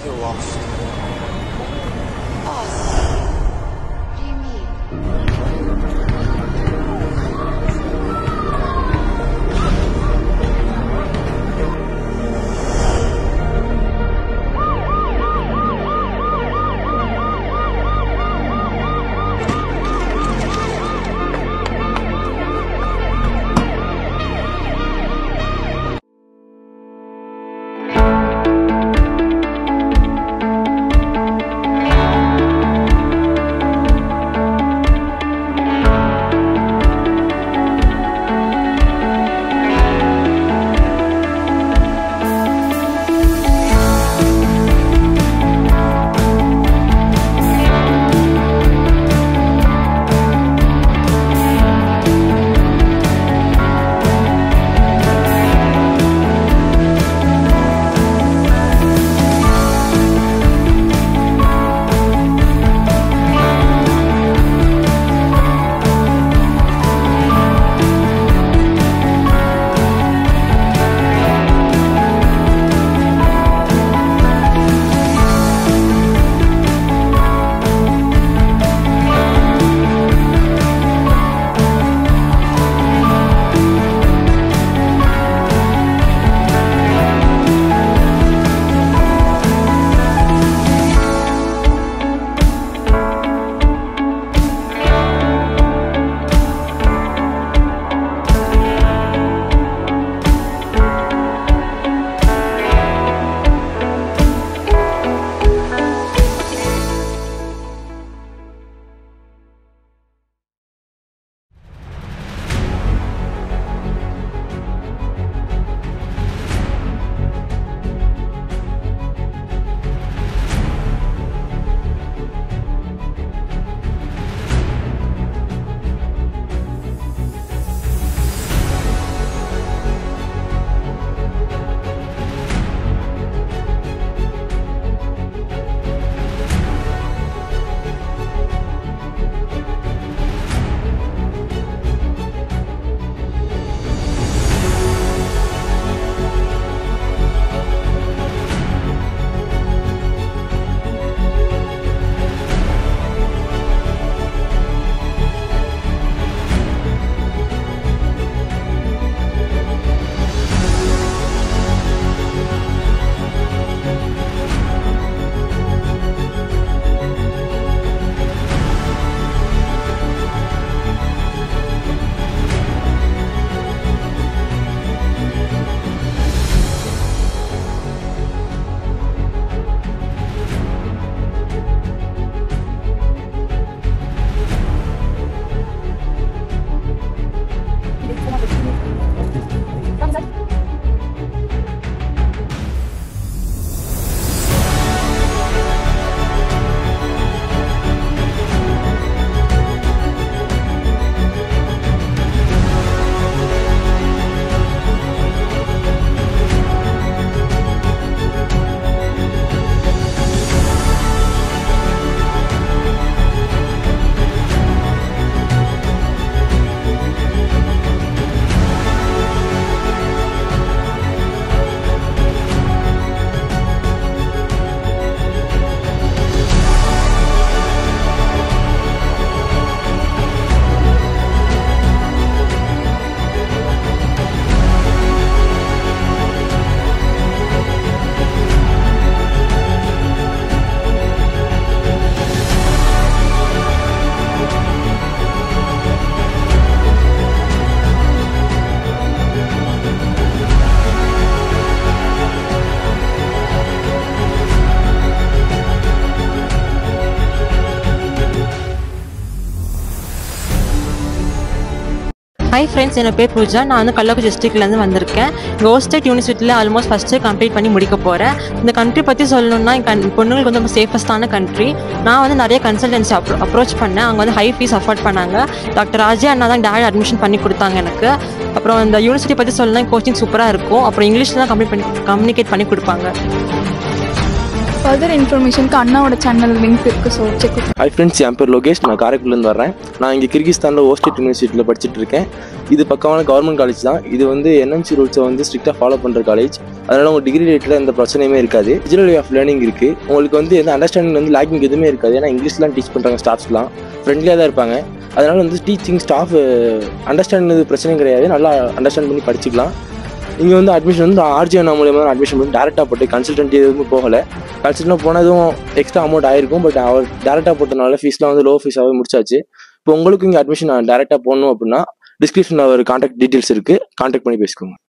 You're lost. Lost. What do you mean? Hi friends என் பேர் பூஜா நான் வந்து கள்ளக்குறிச்சி டிஸ்ட்ரிக்ட்லேருந்து வந்திருக்கேன் கோஸ்ட் ஸ்டேட் யூனிவர்சிட்டியில் ஆல்மோஸ்ட் ஃபஸ்ட்டு கம்ப்ளீட் பண்ணி முடிக்க போகிறேன் இந்த கண்ட்ரி பற்றி சொல்லணும்னா என் கண் பொண்ணுங்களுக்கு வந்து ரொம்ப சேஃபஸ்டான கண்ட்ரி நான் வந்து நிறைய கன்சல்டன்சி அப்ரோ அப்ரோச் பண்ணேன் அவங்க வந்து ஹை ஃபீஸ் அஃபோர்ட் பண்ணாங்க டாக்டர் ராஜா அண்ணா தான் டேரக்ட் அட்மிஷன் பண்ணி கொடுத்தாங்க எனக்கு அப்புறம் இந்த யூனிவர்சிட்டி பற்றி சொல்லணும்னா கோச்சிங் சூப்பராக இருக்கும் அப்புறம் இங்கிலீஷில் தான் கம்ப்ளீட் பண்ணி கம்யூனிகேட் பண்ணி கொடுப்பாங்க ஃபர்தர் இன்ஃபர்மேஷனுக்கு அண்ணாவோட சேனல் லிங்க் இருக்குது ஸோ செக் ஹை ஃப்ரெண்ட்ஸ் என் பேர் லோகேஷ் நான் காரைக்குடிலேருந்து வரேன் நான் இங்கே கிர்கிஸ்தானில் ஓஸ்டேட் யூனிவர்சிட்டியில் படிச்சுட்டு இருக்கேன் இது பக்கமான கவர்மெண்ட் காலேஜ் தான் இது வந்து என்எம்சி ரூல்ஸை வந்து ஸ்ட்ரிக்டாக ஃபாலோ பண்ணுற காலேஜ் அதனால் உங்கள் டிகிரி ரேட்டில் எந்த பிரச்சனையுமே இருக்காது டிஜிட்டல் வே ஆஃப் லேர்னிங் இருக்குது உங்களுக்கு வந்து எந்த அண்டர்ஸ்டாண்டிங் வந்து லேக்கிங் எதுவுமே இருக்காது ஏன்னா இங்கிலீஷ்லாம் டீச் பண்ணுறாங்க ஸ்டாஃப்ஸ்லாம் ஃப்ரெண்ட்லியாக தான் இருப்பாங்க அதனால் வந்து டீச்சிங் ஸ்டாஃப் அண்டர்ஸ்டாண்டிங் பிரச்சனையும் கிடையாது நல்லா அண்டர்ஸ்டாண்ட் பண்ணி படிச்சுக்கலாம் இங்கே வந்து அட்மிஷன் வந்து ஆர்ஜிஎன் மூலியமாக தான் அட்மிஷன் பண்ணி டேரெக்டாக போட்டு கன்சல்டன்ட் எதுவுமே போகலை கன்சல்டன்ட் போனதும் எக்ஸ்ட்ரா அமௌண்ட் ஆயிருக்கும் பட் அவர் டேரெக்டாக போட்டனால ஃபீஸ்லாம் வந்து லோ ஃபீஸாகவே முடிச்சாச்சு இப்போ உங்களுக்கு இங்கே அட்மிஷன் டேரெக்டாக போடணும் அப்படின்னா டிஸ்கிரிப்ஷனில் ஒரு கான்டாக்ட் டீட்டெயில்ஸ் இருக்குது கான்டாக்ட் பண்ணி பேசிக்கோங்க